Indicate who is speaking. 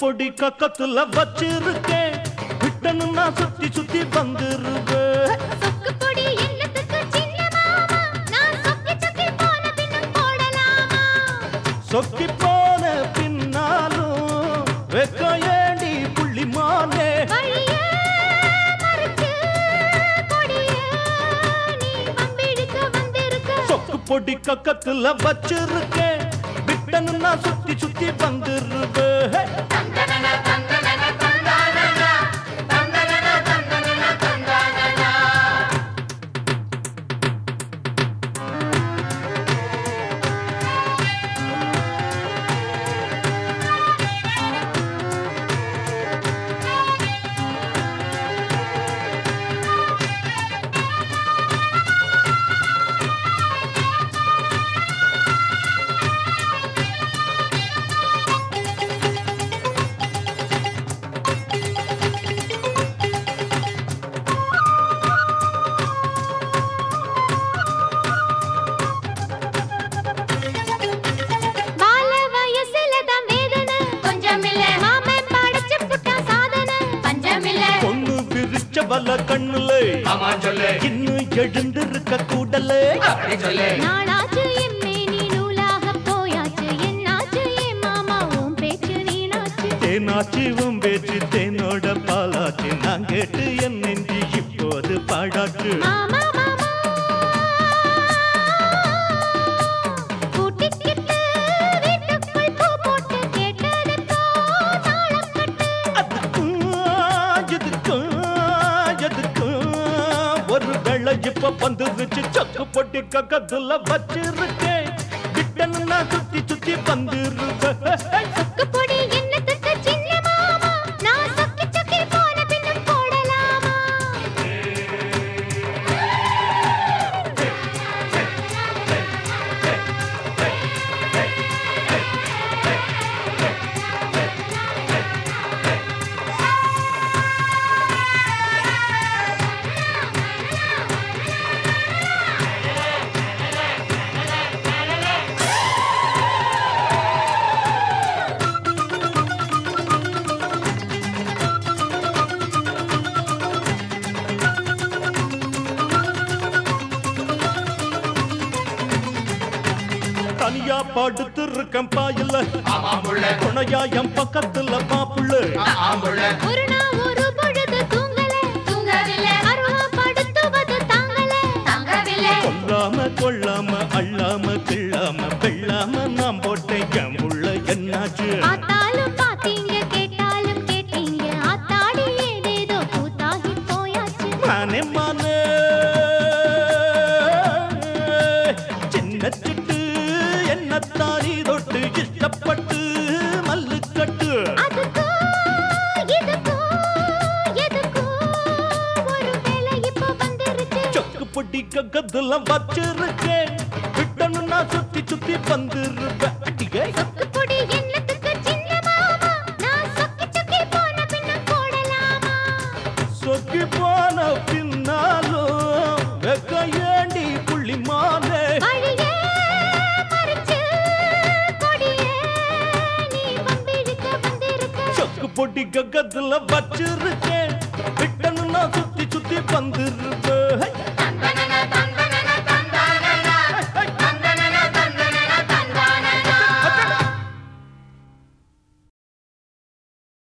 Speaker 1: பொடி கக்கத்துல வச்சிருக்கேன் விட்டனு நான் சுத்தி சுத்தி வந்துருவேன்
Speaker 2: சொக்கு பொடி என்னத்துக்கு சின்ன மாமா நான் சொக்கி சொக்கி போன பின்னும் போடலாமா
Speaker 1: சொக்கி போன பின்னாலும் வெக்க ஏண்டி புள்ளிமானே
Speaker 2: வழியே மறைச்சு கொடியே நீ வம்பிழுக்க வந்திருக்க
Speaker 1: சொக்கு பொடி கக்கத்துல வச்சிருக்கேன் விட்டனு நான் சுத்தி சுத்தி வந்துருவேன்
Speaker 2: பால வயசுல தான் வேதனை கொஞ்சம் இல்ல மாமன் படைச்சு புட்டா சாதனை பஞ்சம் இல்ல
Speaker 1: பொண்ணு விரிச்ச வல கண்ணுல
Speaker 3: ஆமா சொல்லு
Speaker 1: இன்னும் எழுந்திருக்க கூடலே
Speaker 3: அப்படி சொல்லு
Speaker 2: நாளாச்சு எம்மே நீ நூலாக போயாச்சு என்னாச்சு என் மாமா உன் பேச்சு நீனாச்சு
Speaker 1: தேனாச்சி உன் பேச்சு தேனோட பாலாச்சு நான் கேட்டு என் நெஞ்சு இப்போது பாடாச்சு
Speaker 2: மாமா மாமா கூட்டிக்கிட்டு வீட்டுக்குள் பூ போட்டு கேட்டதுக்கோ தாளம் கட்டு
Speaker 1: அதுக்கும் எதுக்கும் எதுக்கும் ஒரு வேளை இப்ப வந்துருச்சு சொக்கு பொட்டி கக்கத்துல வச்சிருக்கேன் கிட்டன்னு நான் சுத்தி சுத்தி வந்துருவேன்
Speaker 2: சொக்கு பொடி என்னத்துக்கு சின்ன மாமா நான் சொக்கி சொக்கி போன பின்னும் போடலாமா
Speaker 1: தனியா படுத்து இருக்கேன் பாயில
Speaker 3: ஆமா புள்ள
Speaker 1: துணையா என் பக்கத்துல மாப்புள்ள
Speaker 3: ஆம்புள்ள
Speaker 2: ஒரு நாள் ஒரு பொழுது தூங்கல தூங்கவில்லை அருவப்படுத்துவது தாங்கல தாங்கவில்லை
Speaker 1: கொல்லாம கொள்ளாம அள்ளாம கிள்ளாம வெள்ளாம நான் போட்டேன் என் உள்ள என்னாச்சு
Speaker 2: பார்த்தாலும் பார்த்தீங்க கேட்டாலும் கேட்டீங்க ஆத்தாடி ஏதேதோ கூத்தாகி போயாச்சு
Speaker 1: மானே மானே சின்ன சிட்டு என்ன தாரி தொட்டு இஷ்டப்பட்டு மல்லு கட்டு
Speaker 2: அதுக்கோ இதுக்கோ எதுக்கோ ஒரு வேளை இப்போ வந்துருச்சு
Speaker 1: சொக்கு பொட்டி கக்கத்துல வச்சிருக்கேன் விட்டனு நான் சுத்தி சுத்தி வந்துருவேன் அடியே.
Speaker 2: சொக்கு பொடி என்னத்துக்கு சின்ன மாமா நான் சொக்கி சொக்கி போன பின்ன போடலாமா
Speaker 1: சொக்கி போன பின்னாலும் வெக்க ஏண்டி புள்ளிமானே
Speaker 2: வழியே மறைச்சு கொடியே நீ வம்பிழுக்க வந்திருக்க
Speaker 1: சொக்கு பொட்டி கக்கத்துல வச்சிருக்கேன் விட்டனு நான் சுத்தி சுத்தி வந்துருவேன்